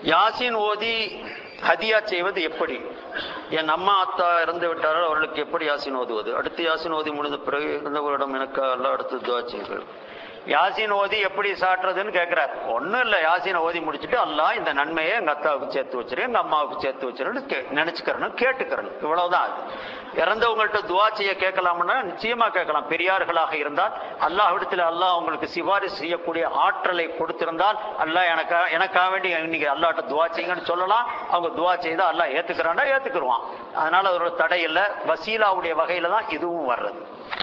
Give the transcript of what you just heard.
யாசின் ஓதி ஹதியா செய்வது எப்படி என் அம்மா அத்தா இறந்து விட்டார்கள் அவர்களுக்கு எப்படி யாசின் ஓதுவது அடுத்து யாசின் ஓதி முடிந்த பிறகு இருந்தவரிடம் எனக்கு அல்ல அடுத்து துவா செய்யுங்கள் யாசின் ஓதி எப்படி சாட்டுறதுன்னு கேட்கிறார் ஒண்ணும் இல்ல யாசினை ஓதி முடிச்சுட்டு அல்லாஹ் இந்த நன்மையை எங்க அத்தாவுக்கு சேர்த்து வச்சிரு எங்க அம்மாவுக்கு சேர்த்து வச்சிருன்னு கே நினைச்சுக்கிறணும் கேட்டுக்கிறணும் இவ்வளவுதான் அது இறந்தவங்கள்ட்ட துவா செய்ய கேட்கலாம்னா நிச்சயமா கேட்கலாம் பெரியார்களாக இருந்தால் அல்லாஹ்விடத்தில் அல்லாஹ் உங்களுக்கு சிபாரிசு செய்யக்கூடிய ஆற்றலை கொடுத்திருந்தால் அல்லாஹ் எனக்கா எனக்காக வேண்டி இன்னைக்கு அல்லாஹ்ட்ட துவா செய்யுங்கன்னு சொல்லலாம் அவங்க துவா செய்தா அல்லாஹ் ஏத்துக்கிறாண்டா ஏத்துக்கிருவான் அதனால அது ஒரு தடை இல்லை வசீலாவுடைய வகையில தான் இதுவும் வர்றது